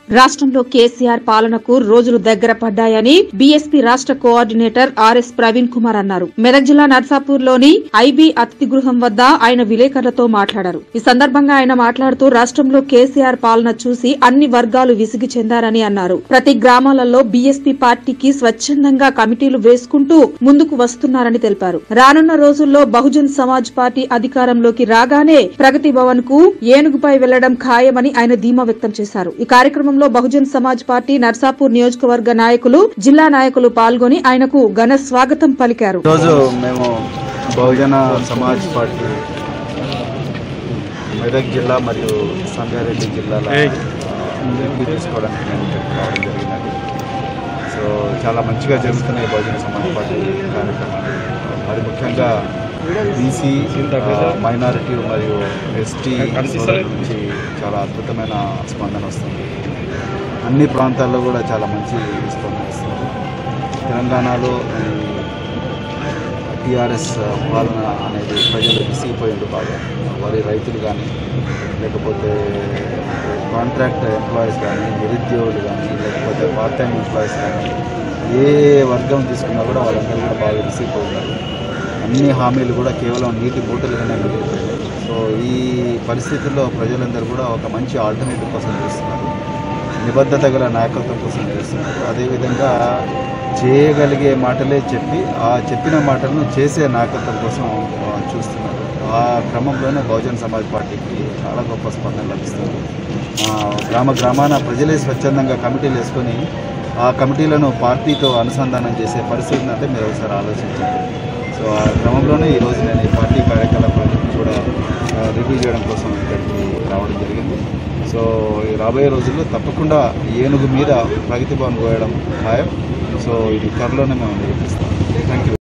రాష్ట్రంలో కేసీఆర్ పాలనకు రోజులు దగ్గర పడ్డాయని బీఎస్పీ రాష్ట్ర కోఆర్డినేటర్ ఆర్ఎస్ ప్రవీణ్ కుమార్ అన్నారు మెదక్ జిల్లా నర్సాపూర్ లోని ఐబీ అతిథి గృహం వద్ద ఆయన విలేకరులతో మాట్లాడారు ఈ సందర్భంగా ఆయన మాట్లాడుతూ రాష్ట్రంలో కేసీఆర్ పాలన చూసి అన్ని వర్గాలు విసిగి చెందారని అన్నారు ప్రతి గ్రామాలలో బీఎస్పీ పార్టీకి స్వచ్ఛందంగా కమిటీలు వేసుకుంటూ ముందుకు వస్తున్నారని తెలిపారు రానున్న రోజుల్లో బహుజన్ సమాజ్ పార్టీ అధికారంలోకి రాగానే ప్రగతి భవన్ కు ఏనుగుపై వెళ్లడం ఖాయమని ఆయన ధీమా వ్యక్తం చేశారు ఈ కార్యక్రమంలో బహుజన్ సమాజ్ పార్టీ నర్సాపూర్ నియోజకవర్గ నాయకులు జిల్లా నాయకులు పాల్గొని ఆయనకు ఘన స్వాగతం పలికారు ఈరోజు మేము బహుజన సమాజ్ పార్టీ మెదక్ జిల్లా మరియు సంగారెడ్డి జిల్లాల ఎంపీ తీసుకోవడానికి మేము ఇక్కడికి రావడం జరిగినది సో చాలా మంచిగా జరుగుతున్నాయి బహుజన సమాజ్ పార్టీ కార్యక్రమాలు మరి ముఖ్యంగా బీసీ మైనారిటీ మరియు ఎస్టీ నుంచి చాలా అద్భుతమైన స్పందన వస్తుంది అన్ని ప్రాంతాల్లో కూడా చాలా మంచి స్పందన వస్తుంది తెలంగాణలో టీఆర్ఎస్ పాలన అనేది ప్రజలు విసిగిపోయింది బాగా వారి రైతులు కానీ లేకపోతే కాంట్రాక్ట్ ఎంప్లాయీస్ కానీ నిరుద్యోగులు కానీ లేకపోతే పార్ట్ టైం ఎంప్లాయీస్ కానీ ఏ వర్గం తీసుకున్నా కూడా వాళ్ళందరూ కూడా బాగా విసిగిపోతున్నారు అన్ని హామీలు కూడా కేవలం నీటి బూటలుగానే మిగిలిపోయాయి సో ఈ పరిస్థితుల్లో ప్రజలందరూ కూడా ఒక మంచి ఆల్టర్నేటివ్ కోసం చూస్తున్నారు నిబద్ధత గల నాయకత్వం కోసం చేస్తున్నారు అదేవిధంగా చేయగలిగే మాటలే చెప్పి ఆ చెప్పిన మాటలను చేసే నాయకత్వం కోసం ఆ, చూస్తున్నారు ఆ క్రమంలోనే బహుజన్ సమాజ్ పార్టీకి చాలా గొప్ప స్పందన లభిస్తుంది ఆ, గ్రామ గ్రామాన ప్రజలే స్వచ్ఛందంగా కమిటీలు వేసుకొని ఆ కమిటీలను పార్టీతో అనుసంధానం చేసే పరిస్థితిని అంటే మీరు ఒకసారి ఆలోచించండి సో ఆ క్రమంలోనే ఈరోజు నేను ఈ పార్టీ కార్యకలాపాలను కూడా ఆ, రివ్యూ చేయడం కోసం ఇక్కడికి రావడం జరిగింది సో ఈ రాబోయే రోజుల్లో తప్పకుండా ఏనుగు మీద ప్రగతి భవన్ పోయడం ఖాయం సో ఇది త్వరలోనే మేము నిర్వహిస్తాం థ్యాంక్ యూ